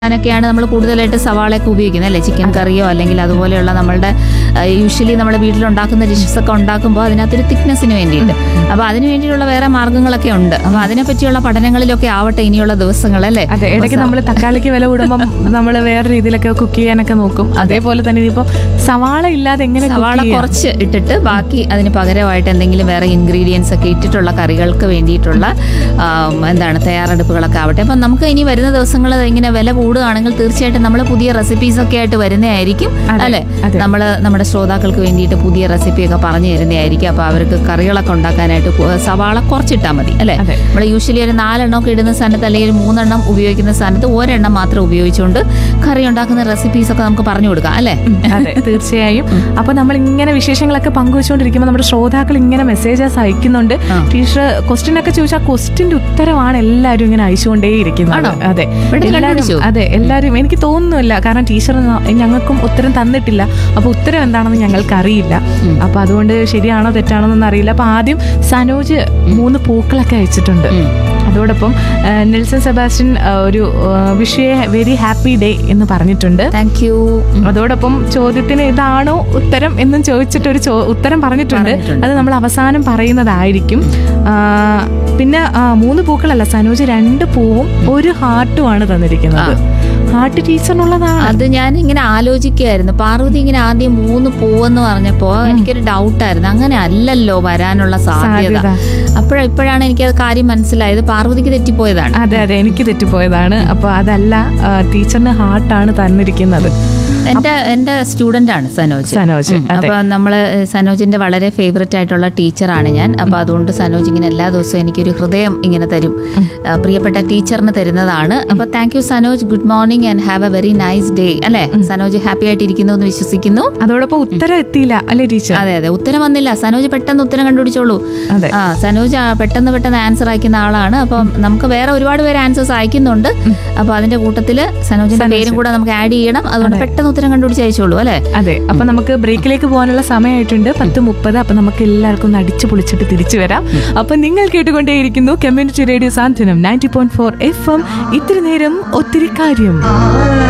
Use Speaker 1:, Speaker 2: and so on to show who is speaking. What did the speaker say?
Speaker 1: അതിനൊക്കെയാണ് നമ്മൾ കൂടുതലായിട്ട് സവാളയൊക്കെ ഉപയോഗിക്കുന്നത് അല്ലേ ചിക്കൻ കറിയോ അല്ലെങ്കിൽ അതുപോലെയുള്ള നമ്മളുടെ യൂഷ്വലി നമ്മുടെ വീട്ടിലുണ്ടാക്കുന്ന ഡിഷസ് ഒക്കെ ഉണ്ടാക്കുമ്പോൾ അതിനകത്തൊരു തിക്നെസ്സിന് വേണ്ടിയിട്ട് അപ്പോൾ അതിന് വേണ്ടിയിട്ടുള്ള വേറെ മാർഗ്ഗങ്ങളൊക്കെ ഉണ്ട് അപ്പോൾ അതിനെ പറ്റിയുള്ള പഠനങ്ങളിലൊക്കെ ആവട്ടെ ഇനിയുള്ള ദിവസങ്ങൾ അല്ലേ
Speaker 2: അതെ ഇടയ്ക്ക് നമ്മൾ തക്കാളിക്ക് വില കൂടുമ്പോൾ നമ്മൾ വേറെ രീതിയിലൊക്കെ കുക്ക് ചെയ്യാനൊക്കെ നോക്കും അതേപോലെ തന്നെ ഇതിപ്പോ സവാള ഇല്ലാതെ എങ്ങനെ cook
Speaker 1: സവാള
Speaker 2: ചെയ്യാം?
Speaker 1: കുറച്ച് ഇട്ടിട്ട് ബാക്കി അതിന് പകരമായിട്ട് എന്തെങ്കിലും വേറെ ഇൻഗ്രീഡിയൻസ് ഒക്കെ ഇട്ടിട്ടുള്ള കറികൾക്ക് വേണ്ടിയിട്ടുള്ള ആം, എന്താണ് തയ്യാറെടുപ്പുകളൊക്കെ ആവട്ടെ അപ്പം നമുക്ക് ഇനി വരുന്ന ദിവസങ്ങൾ ഇങ്ങനെ വില കൂടുകയാണെങ്കിൽ തീർച്ചയായിട്ടും നമ്മൾ പുതിയ റെസിപ്പീസ് ഒക്കെ ആയിട്ട് വരുന്നതായിരിക്കും
Speaker 2: അതെ,
Speaker 1: അല്ലെ
Speaker 2: അതെ.
Speaker 1: നമ്മൾ നമ്മുടെ ശ്രോതാക്കൾക്ക് വേണ്ടിയിട്ട് പുതിയ റെസിപ്പിയൊക്കെ പറഞ്ഞു തരുന്നതായിരിക്കും അപ്പോൾ അവർക്ക് കറികളൊക്കെ ഉണ്ടാക്കാനായിട്ട് കു- സവാള കുറച്ചിട്ടാൽ മതി അല്ലേ
Speaker 2: അതെ.
Speaker 1: നമ്മൾ യൂഷ്വലി ഒരു നാലെണ്ണം ഒക്കെ ഇടുന്ന സ്ഥാനത്ത് അല്ലെങ്കിൽ ഒരു മൂന്നെണ്ണം ഉപയോഗിക്കുന്ന സ്ഥാനത്ത് ഒരെണ്ണം മാത്രം ഉപയോഗിച്ചുകൊണ്ട് കറി ഉണ്ടാക്കുന്ന റെസിപ്പീസ് ഒക്കെ നമുക്ക് പറഞ്ഞു കൊടുക്കാം അല്ലേ
Speaker 2: അതെ തീർച്ചയായും അപ്പൊ നമ്മൾ ഇങ്ങനെ വിശേഷങ്ങളൊക്കെ പങ്കുവെച്ചുകൊണ്ടിരിക്കുമ്പോൾ നമ്മുടെ ശ്രോതാക്കൾ ഇങ്ങനെ മെസ്സേജസ് അയക്കുന്നുണ്ട്
Speaker 1: ആ.
Speaker 2: ടീച്ചർ ക്വസ്റ്റ്യൻ ഒക്കെ ചോദിച്ചാൽ ക്വസ്റ്റിന്റെ ഉത്തരമാണ് എല്ലാവരും ഇങ്ങനെ അയച്ചുകൊണ്ടേ ഇരിക്കുന്നത്
Speaker 1: ആണോ?
Speaker 2: അതെ
Speaker 1: ഇവിടെ
Speaker 2: എല്ലാവരും
Speaker 1: കണ്ടുപിടിച്ചോ?
Speaker 2: അതെ എല്ലാവരും എനിക്ക് തോന്നുന്നില്ല കാരണം ടീച്ചർ ഞങ്ങൾക്കും ഉത്തരം തന്നിട്ടില്ല അപ്പൊ ഉത്തരം എന്താണെന്ന് ഞങ്ങൾക്ക് അറിയില്ല
Speaker 1: ഉം.
Speaker 2: അപ്പൊ അതുകൊണ്ട് ശരിയാണോ തെറ്റാണോ എന്നൊന്നും അറിയില്ല അപ്പൊ ആദ്യം സനോജ് മൂന്ന് പൂക്കളൊക്കെ അയച്ചിട്ടുണ്ട്
Speaker 1: ഉം.
Speaker 2: അതോടൊപ്പം ആ, നെൽസൺ സെബാസ്റ്റ്യൻ ആ, ഒരു വിഷയ വെരി ഹാപ്പി ഡേ എന്ന് പറഞ്ഞിട്ടുണ്ട്
Speaker 1: താങ്ക് യു
Speaker 2: അതോടൊപ്പം ചോദ്യത്തിന് ഇതാണോ ഉത്തരം എന്നും ചോദിച്ചിട്ട് ഒരു ചോ- ഉത്തരം പറഞ്ഞിട്ടുണ്ട്
Speaker 1: പറഞ്ഞിട്ടുണ്ട്.
Speaker 2: അത് നമ്മൾ അവസാനം പറയുന്നതായിരിക്കും ആ, പിന്നെ ആ, മൂന്ന് പൂക്കളല്ല സനോജ് രണ്ട് പൂവും ഒരു ഹാർട്ടുമാണ് തന്നിരിക്കുന്നത് ഹാർട്ട് ടീച്ചറിനുള്ളതാണ്
Speaker 1: അത് ഞാൻ ഇങ്ങനെ ആലോചിക്കുകയായിരുന്നു പാർവതി ഇങ്ങനെ ആദ്യം മൂന്ന് പൂവെന്ന് പറഞ്ഞപ്പോ എനിക്കൊരു ഡൗട്ടായിരുന്നു അങ്ങനെ അല്ലല്ലോ വരാനുള്ള സാധ്യത
Speaker 2: സാധ്യത.
Speaker 1: അപ്പോഴ ഇപ്പോഴാണ് എനിക്കത് കാര്യം മനസ്സിലായത് പാർവതിക്ക് തെറ്റിപ്പോയതാണ്
Speaker 2: അതെ അതെ എനിക്ക് തെറ്റിപ്പോയതാണ് അപ്പൊ അതല്ല ആ, ടീച്ചറിന് ഹാർട്ടാണ് തന്നിരിക്കുന്നത്
Speaker 1: എന്റെ എന്റെ സ്റ്റുഡന്റ് ആണ് സനോജ്
Speaker 2: സനോജ്,
Speaker 1: ഉം.
Speaker 2: അതെ.
Speaker 1: അപ്പൊ നമ്മള് സനോജിന്റെ വളരെ ഫേവററ്റ് ആയിട്ടുള്ള ടീച്ചറാണ് ഞാൻ അപ്പൊ അതുകൊണ്ട് സനോജ് ഇങ്ങനെ എല്ലാ ദിവസവും എനിക്കൊരു ഹൃദയം ഇങ്ങനെ തരും ആ, പ്രിയപ്പെട്ട ടീച്ചറിന് തരുന്നതാണ് അപ്പൊ thank you Sanoj good morning and have a very nice day അല്ലെ സനോജ് ഹാപ്പി ആയിട്ടിരിക്കുന്നു എന്ന് വിശ്വസിക്കുന്നു
Speaker 2: അതോടൊപ്പം ഉത്തരം എത്തിയില്ല അല്ലേ ടീച്ചർ
Speaker 1: അതെ അതെ ഉത്തരം വന്നില്ല സനോജ് പെട്ടെന്ന് ഉത്തരം കണ്ടുപിടിച്ചോളൂ
Speaker 2: അതെ
Speaker 1: ആ സനോജ് ആ, പെട്ടെന്ന് പെട്ടെന്ന് ആൻസർ അയക്കുന്ന ആളാണ് അപ്പം നമുക്ക് വേറെ ഒരുപാട് പേര് ആൻസേഴ്സ് അയക്കുന്നുണ്ട് അപ്പൊ അതിന്റെ കൂട്ടത്തില് സനോജിന്റെ പേരും കൂടെ നമുക്ക് ആഡ് ചെയ്യണം അതുകൊണ്ട് പെട്ടെന്ന് ഉത്തരം കണ്ടുപിടിച്ച് അയച്ചോളൂ അല്ലെ
Speaker 2: അതെ അപ്പൊ നമുക്ക് ബ്രേക്കിലേക്ക് പോകാനുള്ള സമയമായിട്ടുണ്ട് പത്ത് മുപ്പത് അപ്പൊ നമുക്ക് എല്ലാവർക്കും ഒന്ന് അടിച്ചു പൊളിച്ചിട്ട് തിരിച്ചു വരാം അപ്പൊ നിങ്ങൾ കേട്ടുകൊണ്ടേയിരിക്കുന്നു community radio Santhwanam ninety point four F M ഇത്തിരി നേരം ഒത്തിരി കാര്യം